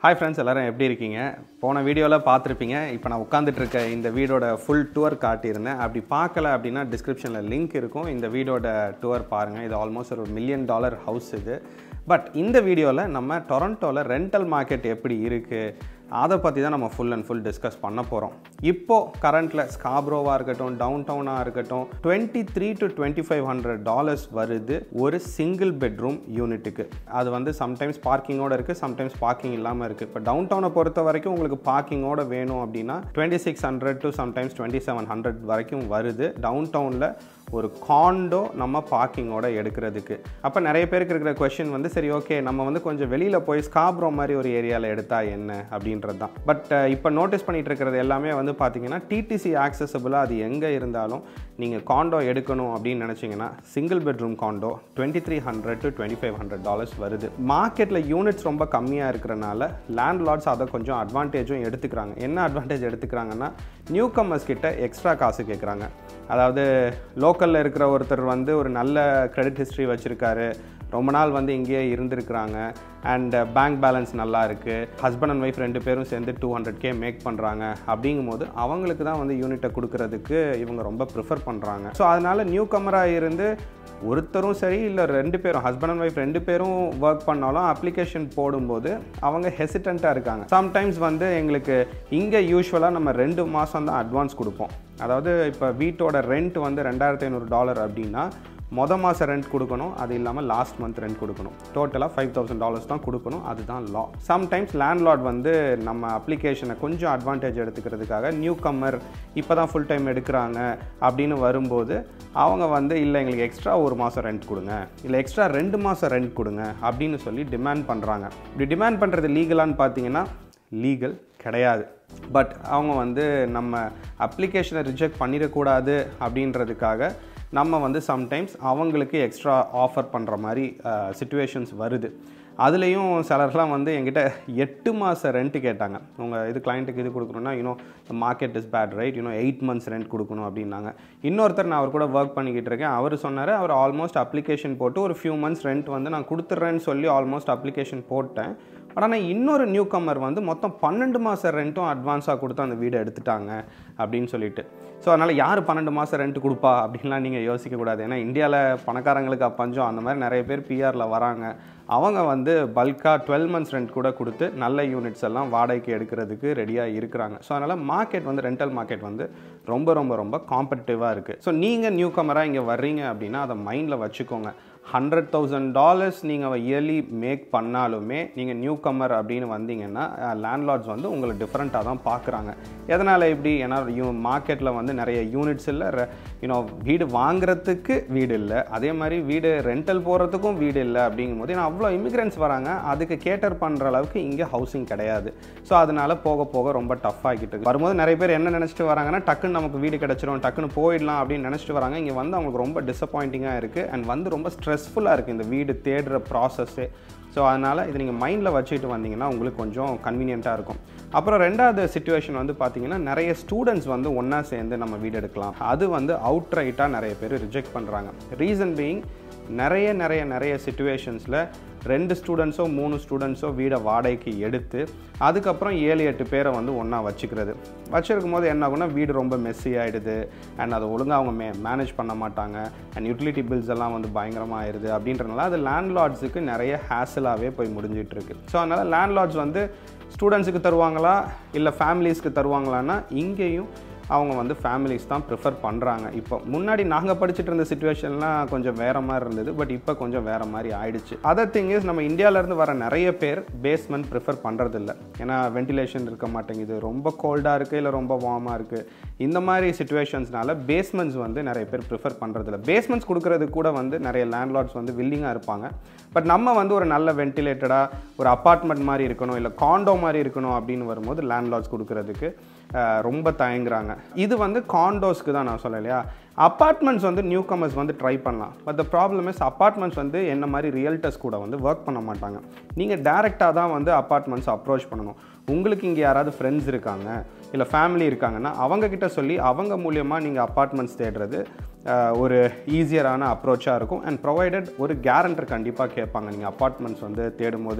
hi friends எல்லாரும் எப்படி இருக்கீங்க போன வீடியோவில் பார்த்துருப்பீங்க இப்போ நான் உட்காந்துட்டு இருக்க இந்த வீடோட ஃபுல் டூர் காட்டியிருந்தேன் அப்படி பார்க்கல அப்படின்னா டிஸ்கிரிப்ஷனில் லிங்க் இருக்கும் இந்த வீடோட டூர் பாருங்கள் இது ஆல்மோஸ்ட் ஒரு மில்லியன் டாலர் ஹவுஸ் இது பட் இந்த வீடியோவில் நம்ம டொரண்டோவில் ரெண்டல் மார்க்கெட் எப்படி இருக்குது அதை பற்றி தான் நம்ம ஃபுல் அண்ட் ஃபுல் டிஸ்கஸ் பண்ண போகிறோம் இப்போது கரண்ட்டில் ஸ்காப்ரோவாக இருக்கட்டும் டவுன் டவுனாக இருக்கட்டும் twenty three to twenty five hundred dollars வருது ஒரு சிங்கிள் பெட்ரூம் யூனிட்டுக்கு அது வந்து சம்டைம்ஸ் பார்க்கிங்கோட இருக்குது சம்டைம்ஸ் பார்க்கிங் இல்லாமல் இருக்குது இப்போ டவுன் டவுனை பொறுத்த வரைக்கும் உங்களுக்கு பார்க்கிங்கோட வேணும் அப்படின்னா twenty six hundred to sometimes twenty seven hundred வரைக்கும் வருது டவுன் டவுனில் ஒரு காண்டோ நம்ம பார்க்கிங்கோட எடுக்கிறதுக்கு அப்போ நிறைய பேருக்கு இருக்கிற கொஷின் வந்து சரி ஓகே நம்ம வந்து கொஞ்சம் வெளியில் போய் ஸ்காப்ரோ மாதிரி ஒரு ஏரியாவில் எடுத்தா என்ன அப்படின்றது தான் பட் இப்போ நோட்டீஸ் பண்ணிட்டு இருக்கிறது எல்லாமே வந்து பார்த்தீங்கன்னா டிடிசி ஆக்சசபிளாக அது எங்கே இருந்தாலும் நீங்கள் காண்டோ எடுக்கணும் அப்படின்னு நினச்சிங்கன்னா single bedroom condo twenty three hundred to twenty five hundred dollars வருது மார்க்கெட்டில் யூனிட்ஸ் ரொம்ப கம்மியாக இருக்கிறனால லேண்ட் லார்ட்ஸ் அதை கொஞ்சம் அட்வான்டேஜும் எடுத்துக்கிறாங்க என்ன அட்வான்டேஜ் எடுத்துக்கிறாங்கன்னா நியூ கம்மர்ஸ் கிட்ட எக்ஸ்ட்ரா காசு கேட்குறாங்க அதாவது லோக்கலில் இருக்கிற ஒருத்தர் வந்து ஒரு நல்ல கிரெடிட் ஹிஸ்ட்ரி வச்சுருக்காரு ரொம்ப நாள் வந்து இங்கேயே இருந்திருக்கிறாங்க அண்ட் பேங்க் பேலன்ஸ் நல்லா இருக்குது ஹஸ்பண்ட் அண்ட் ஒய்ஃப் ரெண்டு பேரும் சேர்ந்து டூ ஹண்ட்ரட் கே மேக் பண்ணுறாங்க அப்படிங்கும்போது அவங்களுக்கு தான் வந்து யூனிட்டை கொடுக்கறதுக்கு இவங்க ரொம்ப ப்ரிஃபர் பண்ணுறாங்க ஸோ அதனால் நியூ கமராக இருந்து ஒருத்தரும் சரி இல்லை ரெண்டு பேரும் ஹஸ்பண்ட் அண்ட் ஒய்ஃப் ரெண்டு பேரும் ஒர்க் பண்ணாலும் அப்ளிகேஷன் போடும்போது அவங்க ஹெசிடண்ட்டாக இருக்காங்க சம்டைம்ஸ் வந்து எங்களுக்கு இங்கே யூஸ்வலாக நம்ம ரெண்டு மாதம் தான் அட்வான்ஸ் கொடுப்போம் அதாவது இப்போ வீட்டோட ரெண்ட் வந்து ரெண்டாயிரத்தி ஐநூறு டாலர் அப்படின்னா மொதல் மாதம் ரெண்ட் கொடுக்கணும் அது இல்லாமல் லாஸ்ட் மந்த் ரெண்ட் கொடுக்கணும் டோட்டலாக ஃபைவ் தௌசண்ட் டாலர்ஸ் தான் கொடுக்கணும் அதுதான் லா சம்டைம்ஸ் லேண்ட்லார்ட் வந்து நம்ம அப்ளிகேஷனை கொஞ்சம் அட்வான்டேஜ் எடுத்துக்கிறதுக்காக நியூ கம்மர் இப்போ தான் ஃபுல் டைம் எடுக்கிறாங்க அப்படின்னு வரும்போது அவங்க வந்து இல்லை எங்களுக்கு எக்ஸ்ட்ரா ஒரு மாதம் ரெண்ட் கொடுங்க இல்லை எக்ஸ்ட்ரா ரெண்டு மாதம் ரெண்ட் கொடுங்க அப்படின்னு சொல்லி டிமாண்ட் பண்ணுறாங்க இப்படி டிமாண்ட் பண்ணுறது லீகலான்னு பார்த்தீங்கன்னா லீகல் கிடையாது பட் அவங்க வந்து நம்ம அப்ளிகேஷனை ரிஜெக்ட் பண்ணிடக்கூடாது அப்படின்றதுக்காக நம்ம வந்து சம்டைம்ஸ் அவங்களுக்கு எக்ஸ்ட்ரா ஆஃபர் பண்ணுற மாதிரி சுச்சுவேஷன்ஸ் வருது அதுலேயும் சிலர்லாம் வந்து எங்கிட்ட எட்டு மாதம் ரெண்ட்டு கேட்டாங்க உங்கள் இது கிளைண்ட்டுக்கு இது கொடுக்கணுன்னா you know market is bad right you know eight months rent கொடுக்கணும் அப்படின்னாங்க இன்னொருத்தர் நான் அவர் கூட ஒர்க் பண்ணிக்கிட்டு இருக்கேன் அவர் சொன்னார் அவர் ஆல்மோஸ்ட் அப்ளிகேஷன் போட்டு ஒரு ஃபியூ மந்த்ஸ் ரெண்ட் வந்து நான் கொடுத்துட்றேன்னு சொல்லி ஆல்மோஸ்ட் அப்ளிகேஷன் போட்டேன் பட் ஆனால் இன்னொரு நியூ கம்மர் வந்து மொத்தம் பன்னெண்டு மாதம் ரெண்ட்டும் அட்வான்ஸாக கொடுத்து அந்த வீடை எடுத்துட்டாங்க அப்படின்னு சொல்லிட்டு ஸோ அதனால் யார் பன்னெண்டு மாதம் ரெண்ட் கொடுப்பா அப்படின்லாம் நீங்கள் யோசிக்கக்கூடாது ஏன்னா இந்தியாவில் பணக்காரங்களுக்கு பஞ்சம் அந்த மாதிரி நிறைய பேர் பிஆரில் வராங்க அவங்க வந்து பல்காக டுவெல் மந்த்ஸ் ரெண்ட் கூட கொடுத்து நல்ல யூனிட்ஸ் எல்லாம் வாடகைக்கு எடுக்கிறதுக்கு ரெடியாக இருக்கிறாங்க ஸோ அதனால் மார்க்கெட் வந்து ரெண்டல் மார்க்கெட் வந்து ரொம்ப ரொம்ப ரொம்ப காம்படிட்டிவாக இருக்குது ஸோ நீங்கள் நியூ கமராக இங்கே வர்றீங்க அப்படின்னா அதை மைண்டில் வச்சுக்கோங்க ஹண்ட்ரட் தௌசண்ட் டாலர்ஸ் நீங்கள் இயர்லி மேக் பண்ணாலுமே நீங்கள் நியூ கம்மர் அப்படின்னு வந்தீங்கன்னா லேண்ட்லார்ட்ஸ் வந்து உங்களை டிஃப்ரெண்ட்டாக தான் பார்க்குறாங்க எதனால் இப்படி ஏன்னா யூ மார்க்கெட்டில் வந்து நிறைய யூனிட்ஸ் இல்லை யூனோ வீடு வாங்குறதுக்கு வீடு இல்லை அதே மாதிரி வீடு ரெண்டல் போகிறதுக்கும் வீடு இல்லை அப்படிங்கும்போது ஏன்னா அவ்வளோ இமிக்ரெண்ட்ஸ் வராங்க அதுக்கு கேட்டர் பண்ணுற அளவுக்கு இங்கே ஹவுசிங் கிடையாது ஸோ அதனால் போக போக ரொம்ப டஃப் ஆகிட்டு இருக்கு வரும்போது நிறைய பேர் என்ன நினச்சிட்டு வராங்கன்னா டக்குன்னு நமக்கு வீடு கிடச்சிரும் டக்குன்னு போயிடலாம் அப்படின்னு நினச்சிட்டு வராங்க இங்கே வந்து அவங்களுக்கு ரொம்ப டிசப்பாயிண்டிங்காக இருக்குது அண்ட் வந்து ரொம்ப ஸ்ட்ரெஸ்ஃபுல்லாக இருக்குது இந்த வீடு தேடுற ப்ராசஸ்ஸே ஸோ அதனால் இது நீங்கள் மைண்டில் வச்சுட்டு வந்தீங்கன்னா உங்களுக்கு கொஞ்சம் கன்வீனியண்ட்டாக இருக்கும் அப்புறம் ரெண்டாவது சுச்சுவேஷன் வந்து பார்த்தீங்கன்னா நிறைய ஸ்டூடெண்ட்ஸ் வந்து ஒன்றா சேர்ந்து நம்ம வீடு எடுக்கலாம் அது வந்து அவுட் ரைட்டாக நிறைய பேர் ரிஜெக்ட் பண்ணுறாங்க ரீசன் பீயிங் நிறைய நிறைய நிறைய சுச்சுவேஷன்ஸில் ரெண்டு ஸ்டூடெண்ட்ஸோ மூணு ஸ்டூடெண்ட்ஸோ வீடை வாடகைக்கு எடுத்து அதுக்கப்புறம் ஏழு எட்டு பேரை வந்து ஒன்றா வச்சுக்கிறது வச்சுருக்கும் போது என்ன ஆகும்னா வீடு ரொம்ப மெஸ்ஸி ஆகிடுது அண்ட் அதை ஒழுங்காக அவங்க மே மேனேஜ் பண்ண மாட்டாங்க அண்ட் யூட்டிலிட்டி பில்ஸ் எல்லாம் வந்து பயங்கரமாக ஆயிடுது அப்படின்றனால அது லேண்ட்லார்ட்ஸுக்கு நிறைய ஹேசலாகவே போய் முடிஞ்சிட்ருக்கு ஸோ அதனால் லேண்ட்லார்ட்ஸ் வந்து ஸ்டூடெண்ட்ஸுக்கு தருவாங்களா இல்லை ஃபேமிலிஸ்க்கு தருவாங்களான்னா இங்கேயும் அவங்க வந்து ஃபேமிலிஸ் தான் ப்ரிஃபர் பண்ணுறாங்க இப்போ முன்னாடி நாங்கள் படிச்சுட்டு இருந்த சுச்சுவேஷன்லாம் கொஞ்சம் வேறு மாதிரி இருந்தது பட் இப்போ கொஞ்சம் வேறு மாதிரி ஆயிடுச்சு அதர் திங் இஸ் நம்ம இந்தியாவிலேருந்து வர நிறைய பேர் பேஸ்மெண்ட் ப்ரிஃபர் பண்ணுறதில்ல ஏன்னா வென்டிலேஷன் இருக்க மாட்டேங்குது ரொம்ப கோல்டாக இருக்குது இல்லை ரொம்ப வார்மாக இருக்குது இந்த மாதிரி சுச்சுவேஷன்ஸ்னால பேஸ்மெண்ட்ஸ் வந்து நிறைய பேர் ப்ரிஃபர் பண்ணுறதில்ல பேஸ்மெண்ட்ஸ் கொடுக்குறது கூட வந்து நிறைய லேண்ட்லார்ட்ஸ் வந்து வில்லிங்காக இருப்பாங்க பட் நம்ம வந்து ஒரு நல்ல வென்டிலேட்டடாக ஒரு அப்பார்ட்மெண்ட் மாதிரி இருக்கணும் இல்லை காண்டோ மாதிரி இருக்கணும் அப்படின்னு வரும்போது லேண்ட்லார்ட்ஸ் கொடுக்குறதுக்கு ரொம்ப தயங்குறாங்க இது வந்து காண்டோஸ்க்கு தான் நான் சொல்லலையா அப்பார்ட்மெண்ட்ஸ் வந்து நியூ கமர்ஸ் வந்து ட்ரை பண்ணலாம் but the problem is apartments வந்து என்ன மாதிரி ரியல்டர்ஸ் கூட வந்து ஒர்க் பண்ண மாட்டாங்க நீங்கள் டேரெக்டாக தான் வந்து அப்பார்ட்மெண்ட்ஸ் அப்ரோச் பண்ணணும் உங்களுக்கு இங்கே யாராவது ஃப்ரெண்ட்ஸ் இருக்காங்க இல்லை ஃபேமிலி இருக்காங்கன்னா அவங்கக்கிட்ட சொல்லி அவங்க மூலியமாக நீங்கள் அப்பார்ட்மெண்ட்ஸ் தேடுறது அஹ், ஒரு ஈஸியரான அப்ரோச்சாக இருக்கும் அண்ட் ப்ரொவைடட் ஒரு கேரண்டர் கண்டிப்பாக கேட்பாங்க நீங்கள் அப்பார்ட்மெண்ட்ஸ் வந்து தேடும்போது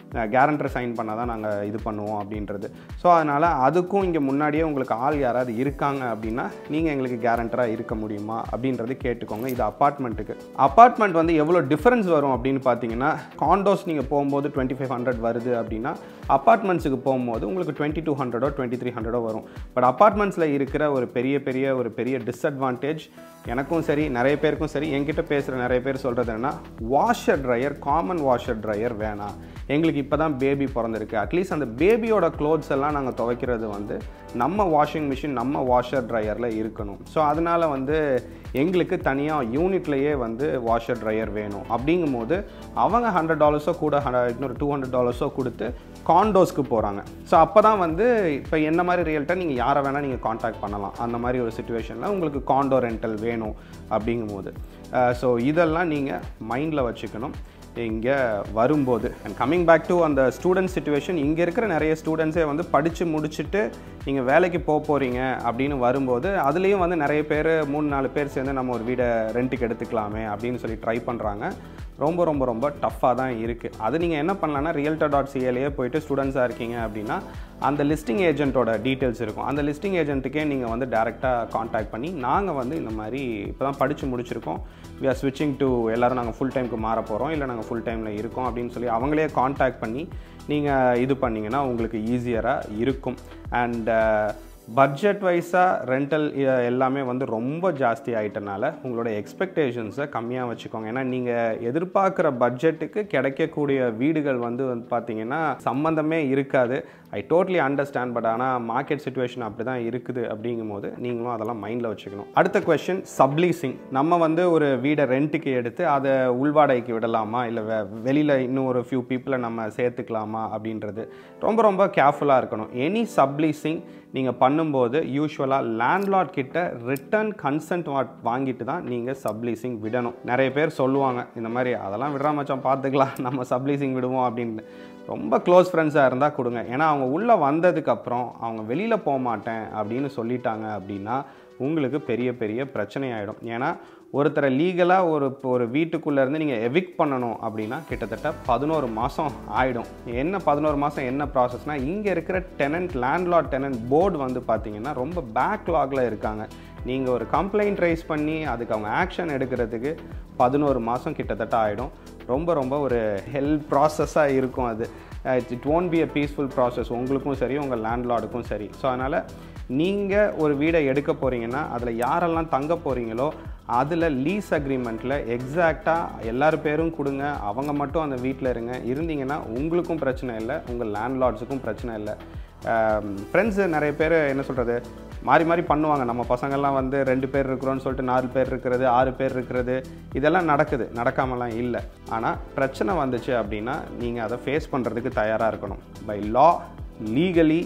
கேரண்டர் சைன் பண்ணால் தான் நாங்கள் இது பண்ணுவோம் அப்படின்றது ஸோ அதனால் அதுக்கும் இங்கே முன்னாடியே உங்களுக்கு ஆள் யாராவது இருக்காங்க அப்படின்னா நீங்கள் எங்களுக்கு கேரண்டராக இருக்க முடியுமா அப்படின்றது கேட்டுக்கோங்க இது அப்பார்ட்மெண்ட்டுக்கு அப்பார்ட்மெண்ட் வந்து எவ்வளோ டிஃப்ரென்ஸ் வரும் அப்படின்னு பார்த்தீங்கன்னா காண்டோஸ் நீங்கள் போகும்போது டுவெண்ட்டி ஃபைவ் ஹண்ட்ரட் வருது அப்படின்னா அப்பார்ட்மெண்ட்ஸுக்கு போகும்போது உங்களுக்கு டுவெண்ட்டி டூ ஹண்ட்ரடோ டுவெண்ட்டி த்ரீ ஹண்ட்ரடோ வரும் பட் அப்பார்ட்மெண்ட்ஸில் இருக்கிற ஒரு பெரிய பெரிய ஒரு பெரிய டிஸ்அட்வான்டேஜ் எனக்கும் சரி நிறைய பேருக்கும் சரி என்கிட்ட பேசுகிற நிறைய பேர் சொல்கிறது என்னன்னா washer dryer common washer dryer வேணாம் எங்களுக்கு இப்போ தான் பேபி பிறந்திருக்கு அட்லீஸ்ட் அந்த பேபியோட க்ளோத்ஸ் எல்லாம் நாங்கள் துவைக்கிறது வந்து நம்ம வாஷிங் மிஷின் நம்ம வாஷர் ட்ரையரில் இருக்கணும் ஸோ அதனால் வந்து எங்களுக்கு தனியாக யூனிட்லேயே வந்து வாஷர் ட்ரையர் வேணும் அப்படிங்கும்போது அவங்க ஹண்ட்ரட் டாலர்ஸோ கூட இன்னொரு டூ ஹண்ட்ரட் டாலர்ஸோ கொடுத்து காண்டோஸ்க்கு போகிறாங்க ஸோ அப்போ தான் வந்து இப்போ என்ன மாதிரி ரியல்ட்டாக நீங்கள் யாரை வேணால் நீங்கள் காண்டாக்ட் பண்ணலாம் அந்த மாதிரி ஒரு சுச்சுவேஷனில் உங்களுக்கு காண்டோ ரெண்டல் வேணும் அப்படிங்கும்போது ஸோ இதெல்லாம் நீங்கள் மைண்டில் வச்சுக்கணும் இங்கே வரும்போது அண்ட் கம்மிங் பேக் டு அந்த ஸ்டூடெண்ட் சுச்சுவேஷன் இங்கே இருக்கிற நிறைய ஸ்டூடெண்ட்ஸே வந்து படித்து முடிச்சுட்டு நீங்கள் வேலைக்கு போக போகிறீங்க அப்படின்னு வரும்போது அதுலேயும் வந்து நிறைய பேர் மூணு நாலு பேர் சேர்ந்து நம்ம ஒரு வீடை ரெண்ட்டுக்கு எடுத்துக்கலாமே அப்படின்னு சொல்லி ட்ரை பண்ணுறாங்க ரொம்ப ரொம்ப ரொம்ப டஃப்பாக தான் இருக்குது அது நீங்கள் என்ன பண்ணலான்னா ரியல்டர் டாட் சிஏலேயே போயிட்டு ஸ்டூடெண்ட்ஸாக இருக்கீங்க அப்படின்னா அந்த லிஸ்டிங் ஏஜென்ட்டோட டீட்டெயில்ஸ் இருக்கும் அந்த லிஸ்டிங் ஏஜென்ட்டுக்கே நீங்கள் வந்து டேரெக்டாக காண்டாக்ட் பண்ணி நாங்கள் வந்து இந்த மாதிரி இப்போ தான் படித்து முடிச்சிருக்கோம் வி ஆர் ஸ்விட்சிங் டு எல்லோரும் நாங்கள் ஃபுல் டைமுக்கு மாற போகிறோம் இல்லை நாங்கள் ஃபுல் டைமில் இருக்கோம் அப்படின்னு சொல்லி அவங்களே காண்டாக்ட் பண்ணி நீங்கள் இது பண்ணிங்கன்னா உங்களுக்கு ஈஸியராக இருக்கும் அண்ட் பட்ஜெட் வைஸாக ரெண்டல் எல்லாமே வந்து ரொம்ப ஜாஸ்தி ஆகிட்டனால உங்களோட எக்ஸ்பெக்டேஷன்ஸை கம்மியாக வச்சுக்கோங்க ஏன்னா நீங்கள் எதிர்பார்க்குற பட்ஜெட்டுக்கு கிடைக்கக்கூடிய வீடுகள் வந்து வந்து பார்த்தீங்கன்னா சம்மந்தமே இருக்காது ஐ டோட்லி அண்டர்ஸ்டாண்ட் பட் ஆனால் மார்க்கெட் சுச்சுவேஷன் அப்படி தான் இருக்குது அப்படிங்கும்போது நீங்களும் அதெல்லாம் மைண்டில் வச்சுக்கணும் அடுத்த கொஷின் சப்லீசிங் நம்ம வந்து ஒரு வீடை ரெண்ட்டுக்கு எடுத்து அதை உள்வாடகைக்கு விடலாமா இல்லை வெ வெளியில் இன்னும் ஒரு ஃபியூ பீப்புளை நம்ம சேர்த்துக்கலாமா அப்படின்றது ரொம்ப ரொம்ப கேர்ஃபுல்லாக இருக்கணும் எனி சப்லீசிங் நீங்கள் பண்ணும்போது யூஸ்வலாக லேண்ட்லார்ட் கிட்ட ரிட்டர்ன் கன்சென்ட் வாங்கிட்டு தான் நீங்கள் சப்லீசிங் விடணும் நிறைய பேர் சொல்லுவாங்க இந்த மாதிரி அதெல்லாம் விடுற மச்சான் பார்த்துக்கலாம் நம்ம சப்லீசிங் விடுவோம் அப்படின்னு ரொம்ப க்ளோஸ் ஃப்ரெண்ட்ஸாக இருந்தால் கொடுங்க ஏன்னா அவங்க உள்ளே வந்ததுக்கப்புறம் அவங்க வெளியில் போக மாட்டேன் அப்படின்னு சொல்லிட்டாங்க அப்படின்னா உங்களுக்கு பெரிய பெரிய பிரச்சனை ஆகிடும் ஏன்னா ஒருத்தரை லீகலாக ஒரு இப்போ ஒரு வீட்டுக்குள்ளேருந்து நீங்கள் எவிக் பண்ணணும் அப்படின்னா கிட்டத்தட்ட பதினோரு மாதம் ஆகிடும் என்ன பதினோரு மாதம் என்ன ப்ராசஸ்னால் இங்கே இருக்கிற டெனன்ட் லேண்ட்லார்ட் டெனன்ட் போர்டு வந்து பார்த்தீங்கன்னா ரொம்ப பேக்லாகில் இருக்காங்க நீங்கள் ஒரு கம்ப்ளைண்ட் ரைஸ் பண்ணி அதுக்கு அவங்க ஆக்ஷன் எடுக்கிறதுக்கு பதினோரு மாதம் கிட்டத்தட்ட ஆகிடும் ரொம்ப ரொம்ப ஒரு ஹெல்ப் ப்ராசஸாக இருக்கும் அது it won't be a peaceful process உங்களுக்கும் சரி உங்கள் லேண்ட்லார்டுக்கும் சரி ஸோ அதனால் நீங்கள் ஒரு வீடை எடுக்க போகிறீங்கன்னா அதில் யாரெல்லாம் தங்க போகிறீங்களோ அதில் லீஸ் அக்ரிமெண்ட்டில் எக்ஸாக்டாக எல்லார் பேரும் கொடுங்க அவங்க மட்டும் அந்த வீட்டில் இருங்க இருந்தீங்கன்னா உங்களுக்கும் பிரச்சனை இல்லை உங்கள் லேண்ட்லார்ட்ஸுக்கும் பிரச்சனை இல்லை ஃப்ரெண்ட்ஸு நிறைய பேர் என்ன சொல்கிறது மாறி மாறி பண்ணுவாங்க நம்ம பசங்கள்லாம் வந்து ரெண்டு பேர் இருக்கிறோன்னு சொல்லிட்டு நாலு பேர் இருக்கிறது ஆறு பேர் இருக்கிறது இதெல்லாம் நடக்குது நடக்காமலாம் இல்லை ஆனால் பிரச்சனை வந்துச்சு அப்படின்னா நீங்கள் அதை ஃபேஸ் பண்ணுறதுக்கு தயாராக இருக்கணும் பை லா லீகலி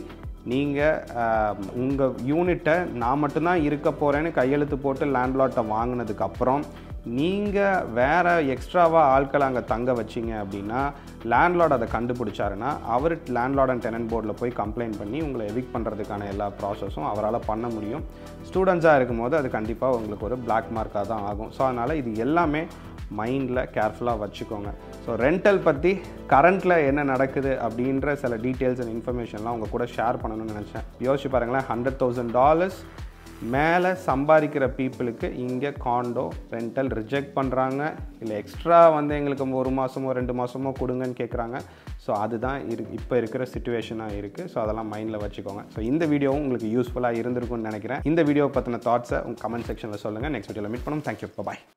நீங்கள் உங்கள் யூனிட்டை நான் மட்டும்தான் இருக்க போகிறேன்னு கையெழுத்து போட்டு லேண்ட்லாட்டை வாங்கினதுக்கப்புறம் நீங்கள் வேறு எக்ஸ்ட்ராவாக ஆட்களை அங்கே தங்க வச்சிங்க அப்படின்னா லேண்ட்லார்ட் அதை கண்டுபிடிச்சாருன்னா அவர் லேண்ட்லார்ட் அண்ட் டெனன்ட் போர்டில் போய் கம்ப்ளைண்ட் பண்ணி உங்களை எவிக் பண்ணுறதுக்கான எல்லா ப்ராசஸும் அவரால் பண்ண முடியும் ஸ்டூடெண்ட்ஸாக இருக்கும்போது அது கண்டிப்பாக உங்களுக்கு ஒரு பிளாக் மார்க்காக தான் ஆகும் ஸோ அதனால் இது எல்லாமே மைண்டில் கேர்ஃபுல்லாக வச்சுக்கோங்க ஸோ ரெண்டல் பற்றி கரண்ட்டில் என்ன நடக்குது அப்படின்ற சில டீட்டெயில்ஸ் அண்ட் இன்ஃபர்மேஷன்லாம் உங்கள் கூட ஷேர் பண்ணணும்னு நினச்சேன் யோசிச்சு பாருங்களேன் ஹண்ட்ரட் தௌசண்ட் டாலர்ஸ் மேலே சம்பாதிக்கிற பீப்புளுக்கு இங்கே காண்டோ ரெண்டல் ரிஜெக்ட் பண்ணுறாங்க இல்லை எக்ஸ்ட்ரா வந்து எங்களுக்கு ஒரு மாதமோ ரெண்டு மாதமோ கொடுங்கன்னு கேட்குறாங்க ஸோ அதுதான் இரு இப்போ இருக்கிற சுச்சுவேஷனாக இருக்குது ஸோ அதெல்லாம் மைண்டில் வச்சுக்கோங்க ஸோ இந்த வீடியோவும் உங்களுக்கு யூஸ்ஃபுல்லாக இருந்திருக்கும்னு நினைக்கிறேன் இந்த வீடியோ பற்றின தாட்ஸை உங்கள் கமெண்ட் செக்ஷனில் சொல்லுங்கள் நெக்ஸ்ட் வீடியோவில் மீட் பண்ணும் தேங்க்யூ பாய்